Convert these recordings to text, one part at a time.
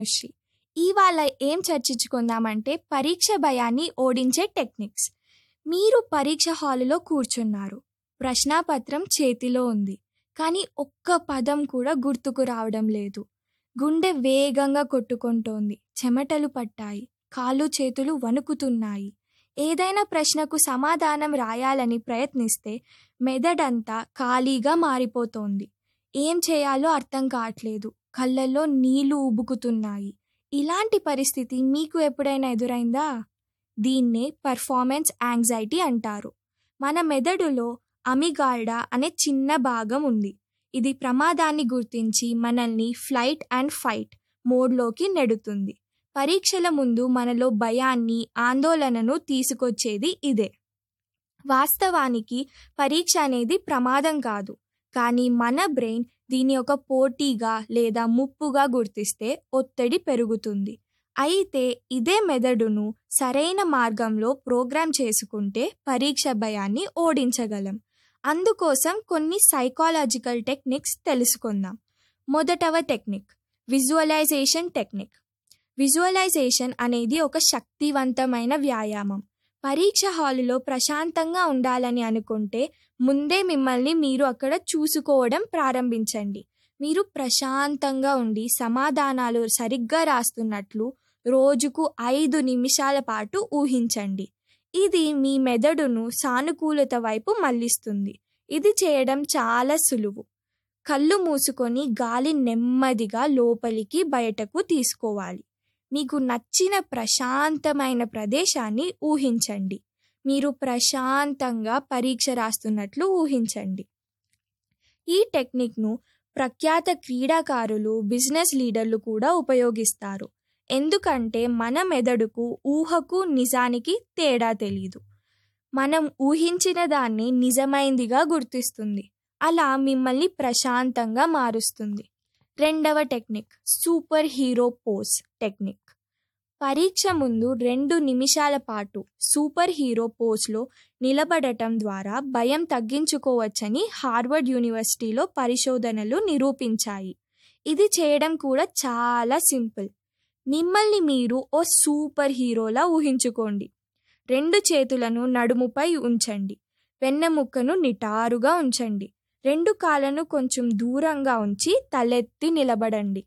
శ్రీ ఇవాళ ఏం చర్చించుకుందామంటే పరీక్ష భయాన్ని ఓడించే టెక్నిక్స్ మీరు పరీక్ష హాలులో కూర్చున్నారు ప్రశ్నాపత్రం చేతిలో ఉంది కానీ ఒక్క పదం కూడా గుర్తుకు రావడం లేదు గుండె వేగంగా కొట్టుకుంటోంది చెమటలు పట్టాయి కాళ్ళు చేతులు వణుకుతున్నాయి ఏదైనా ప్రశ్నకు సమాధానం రాయాలని ప్రయత్నిస్తే మెదడంతా ఖాళీగా మారిపోతోంది ఏం చేయాలో అర్థం కావట్లేదు కళ్ళల్లో నీళ్లు ఉబుకుతున్నాయి ఇలాంటి పరిస్థితి మీకు ఎప్పుడైనా ఎదురైందా దీన్నే పర్ఫార్మెన్స్ యాంగ్జైటీ అంటారు మన మెదడులో అమిగాల్డా అనే చిన్న భాగం ఉంది ఇది ప్రమాదాన్ని గుర్తించి మనల్ని ఫ్లైట్ అండ్ ఫైట్ మోడ్లోకి నెడుతుంది పరీక్షల ముందు మనలో భయాన్ని ఆందోళనను తీసుకొచ్చేది ఇదే వాస్తవానికి పరీక్ష అనేది ప్రమాదం కాదు కానీ మన బ్రెయిన్ దీని ఒక పోటీగా లేదా ముప్పుగా గుర్తిస్తే ఒత్తిడి పెరుగుతుంది అయితే ఇదే మెదడును సరైన మార్గంలో ప్రోగ్రామ్ చేసుకుంటే పరీక్ష భయాన్ని ఓడించగలం అందుకోసం కొన్ని సైకాలజికల్ టెక్నిక్స్ తెలుసుకుందాం మొదటవ టెక్నిక్ విజువలైజేషన్ టెక్నిక్ విజువలైజేషన్ అనేది ఒక శక్తివంతమైన వ్యాయామం పరీక్ష హాలులో ప్రశాంతంగా ఉండాలని అనుకుంటే ముందే మిమ్మల్ని మీరు అక్కడ చూసుకోవడం ప్రారంభించండి మీరు ప్రశాంతంగా ఉండి సమాధానాలు సరిగ్గా రాస్తున్నట్లు రోజుకు ఐదు నిమిషాల పాటు ఊహించండి ఇది మీ మెదడును సానుకూలత వైపు మళ్లిస్తుంది ఇది చేయడం చాలా సులువు కళ్ళు మూసుకొని గాలి నెమ్మదిగా లోపలికి బయటకు తీసుకోవాలి మీకు నచ్చిన ప్రశాంతమైన ప్రదేశాన్ని ఊహించండి మీరు ప్రశాంతంగా పరీక్ష రాస్తున్నట్లు ఊహించండి ఈ టెక్నిక్ను ప్రఖ్యాత క్రీడాకారులు బిజినెస్ లీడర్లు కూడా ఉపయోగిస్తారు ఎందుకంటే మన మెదడుకు ఊహకు నిజానికి తేడా తెలీదు మనం ఊహించిన దాన్ని నిజమైందిగా గుర్తిస్తుంది అలా మిమ్మల్ని ప్రశాంతంగా మారుస్తుంది రెండవ technique super hero pose technique పరీక్ష ముందు రెండు నిమిషాల పాటు సూపర్ హీరో పోస్లో నిలబడటం ద్వారా భయం తగ్గించుకోవచ్చని హార్వర్డ్ యూనివర్సిటీలో పరిశోధనలు నిరూపించాయి ఇది చేయడం కూడా చాలా సింపుల్ మిమ్మల్ని మీరు ఓ సూపర్ హీరోలా ఊహించుకోండి రెండు చేతులను నడుముపై ఉంచండి వెన్నెముక్కను నిటారుగా ఉంచండి రెండు కాళ్ళను కొంచెం దూరంగా ఉంచి తలెత్తి నిలబడండి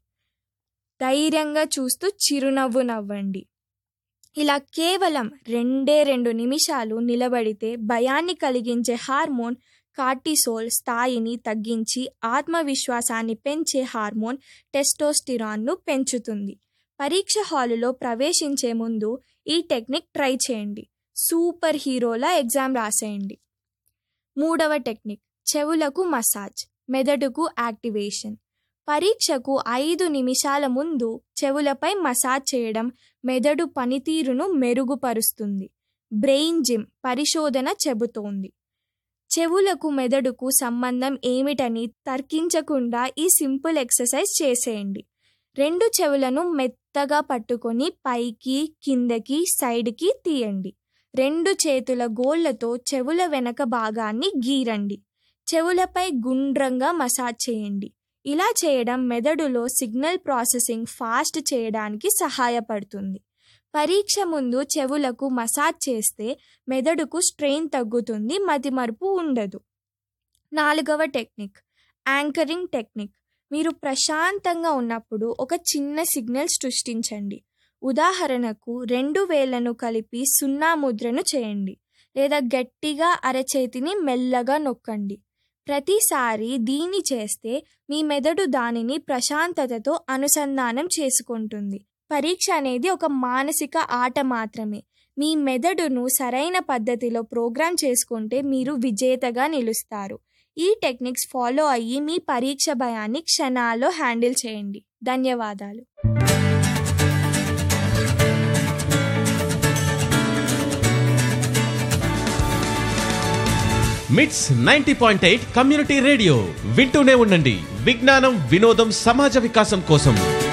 ధైర్యంగా చూస్తూ చిరునవ్వు నవ్వండి ఇలా కేవలం రెండే రెండు నిమిషాలు నిలబడితే భయాన్ని కలిగించే హార్మోన్ కార్టిసోల్ స్థాయిని తగ్గించి ఆత్మవిశ్వాసాన్ని పెంచే హార్మోన్ టెస్టోస్టిరాన్ను పెంచుతుంది పరీక్ష హాలులో ప్రవేశించే ముందు ఈ టెక్నిక్ ట్రై చేయండి సూపర్ హీరోలా ఎగ్జామ్ రాసేయండి మూడవ టెక్నిక్ చెవులకు మసాజ్ మెదడుకు యాక్టివేషన్ పరీక్షకు ఐదు నిమిషాల ముందు చెవులపై మసాజ్ చేయడం మెదడు పనితీరును మెరుగుపరుస్తుంది బ్రెయిన్ జిమ్ పరిశోధన చెబుతోంది చెవులకు మెదడుకు సంబంధం ఏమిటని తర్కించకుండా ఈ సింపుల్ ఎక్సర్సైజ్ చేసేయండి రెండు చెవులను మెత్తగా పట్టుకొని పైకి కిందకి సైడ్కి తీయండి రెండు చేతుల గోళ్లతో చెవుల వెనక భాగాన్ని గీరండి చెవులపై గుండ్రంగా మసాజ్ చేయండి ఇలా చేయడం మెదడులో సిగ్నల్ ప్రాసెసింగ్ ఫాస్ట్ చేయడానికి సహాయపడుతుంది పరీక్ష ముందు చెవులకు మసాజ్ చేస్తే మెదడుకు స్ట్రెయిన్ తగ్గుతుంది మతిమరుపు ఉండదు నాలుగవ టెక్నిక్ యాంకరింగ్ టెక్నిక్ మీరు ప్రశాంతంగా ఉన్నప్పుడు ఒక చిన్న సిగ్నల్ సృష్టించండి ఉదాహరణకు రెండు వేళ్లను కలిపి సున్నా ముద్రను చేయండి లేదా గట్టిగా అరచేతిని మెల్లగా నొక్కండి ప్రతిసారి దీన్ని చేస్తే మీ మెదడు దానిని ప్రశాంతతతో అనుసంధానం చేసుకుంటుంది పరీక్ష అనేది ఒక మానసిక ఆట మాత్రమే మీ మెదడును సరైన పద్ధతిలో ప్రోగ్రామ్ చేసుకుంటే మీరు విజేతగా నిలుస్తారు ఈ టెక్నిక్స్ ఫాలో అయ్యి మీ పరీక్ష భయాన్ని క్షణాల్లో హ్యాండిల్ చేయండి ధన్యవాదాలు MITS ninety point eight community radio వింటూనే ఉండండి విజ్ఞానం వినోదం సమాజ వికాసం కోసం